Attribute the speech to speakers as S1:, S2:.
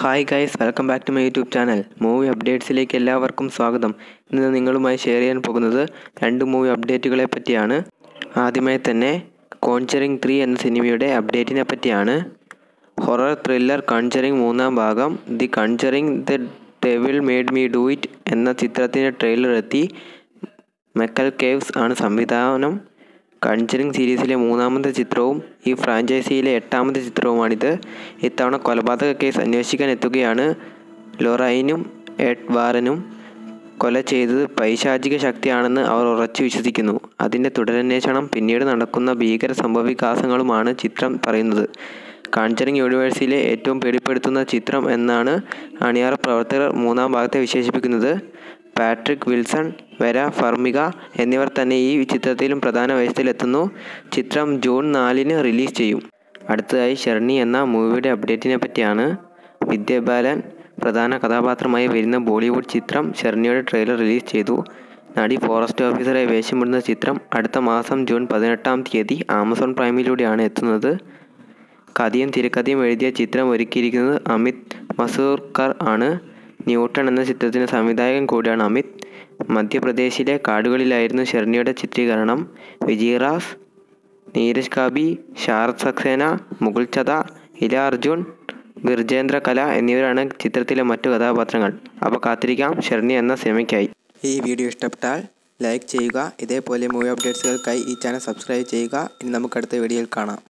S1: hi guys welcome back to my YouTube channel movie അപ്ഡേറ്റ്സിലേക്ക് എല്ലാവർക്കും സ്വാഗതം ഇന്ന് നിങ്ങളുമായി ഷെയർ ചെയ്യാൻ പോകുന്നത് രണ്ട് മൂവി അപ്ഡേറ്റുകളെ പറ്റിയാണ് ആദ്യമായി തന്നെ കോൺചറിങ് ത്രീ എന്ന സിനിമയുടെ അപ്ഡേറ്റിനെ പറ്റിയാണ് ഹൊറർ ത്രില്ലർ കൺചറിങ് മൂന്നാം ഭാഗം the Conjuring the devil made me do it എന്ന ചിത്രത്തിൻ്റെ ട്രെയിലർ എത്തി മെക്കൽ കേവ്സ് ആണ് സംവിധാനം കൺചറിങ് സീരീസിലെ മൂന്നാമത്തെ ചിത്രവും ഈ ഫ്രാഞ്ചൈസിയിലെ എട്ടാമത്തെ ചിത്രവുമാണിത് ഇത്തവണ കൊലപാതക കേസ് അന്വേഷിക്കാൻ എത്തുകയാണ് ലൊറൈനും എഡ് വാറനും കൊല ചെയ്തത് പൈശാചിക ശക്തിയാണെന്ന് അവർ ഉറച്ചു വിശ്വസിക്കുന്നു അതിൻ്റെ തുടരന്വേഷണം പിന്നീട് നടക്കുന്ന ഭീകര സംഭവവികാസങ്ങളുമാണ് ചിത്രം പറയുന്നത് കാഞ്ചറിങ് യൂണിവേഴ്സിലെ ഏറ്റവും പേടിപ്പെടുത്തുന്ന ചിത്രം എന്നാണ് അണിയറ പ്രവർത്തകർ മൂന്നാം ഭാഗത്തെ വിശേഷിപ്പിക്കുന്നത് പാട്രിക് വിൽസൺ വെര ഫർമിക എന്നിവർ തന്നെ ഈ ചിത്രത്തിലും പ്രധാന വേഷത്തിലെത്തുന്നു ചിത്രം ജൂൺ നാലിന് റിലീസ് ചെയ്യും അടുത്തതായി ഷെർണി എന്ന മൂവിയുടെ അപ്ഡേറ്റിനെ പറ്റിയാണ് വിദ്യാബാലൻ പ്രധാന കഥാപാത്രമായി വരുന്ന ബോളിവുഡ് ചിത്രം ഷെർണിയുടെ ട്രെയിലർ റിലീസ് ചെയ്തു നടി ഫോറസ്റ്റ് ഓഫീസറെ വേഷമിടുന്ന ചിത്രം അടുത്ത മാസം ജൂൺ പതിനെട്ടാം തീയതി ആമസോൺ പ്രൈമിലൂടെയാണ് എത്തുന്നത് കഥയും തിരക്കഥയും എഴുതിയ ചിത്രം ഒരുക്കിയിരിക്കുന്നത് അമിത് മസൂർക്കർ ആണ് ന്യൂട്ടൺ എന്ന ചിത്രത്തിൻ്റെ സംവിധായകൻ കൂടിയാണ് അമിത് മധ്യപ്രദേശിലെ കാടുകളിലായിരുന്നു ഷെർണിയുടെ ചിത്രീകരണം വിജയറാസ് നീരജ് കാബി ശാരദ് സക്സേന മുകുൾ ചത ഇല അർജുൻ ബിർജേന്ദ്ര കല എന്നിവരാണ് ചിത്രത്തിലെ മറ്റു കഥാപാത്രങ്ങൾ അപ്പോൾ കാത്തിരിക്കാം ഷെർണി എന്ന സിനിമയ്ക്കായി ഈ വീഡിയോ ഇഷ്ടപ്പെട്ടാൽ ലൈക്ക് ചെയ്യുക ഇതേപോലെ മൂവി അപ്ഡേറ്റ്സുകൾക്കായി ഈ ചാനൽ സബ്സ്ക്രൈബ് ചെയ്യുക ഇനി നമുക്ക് അടുത്ത വീഡിയോയിൽ കാണാം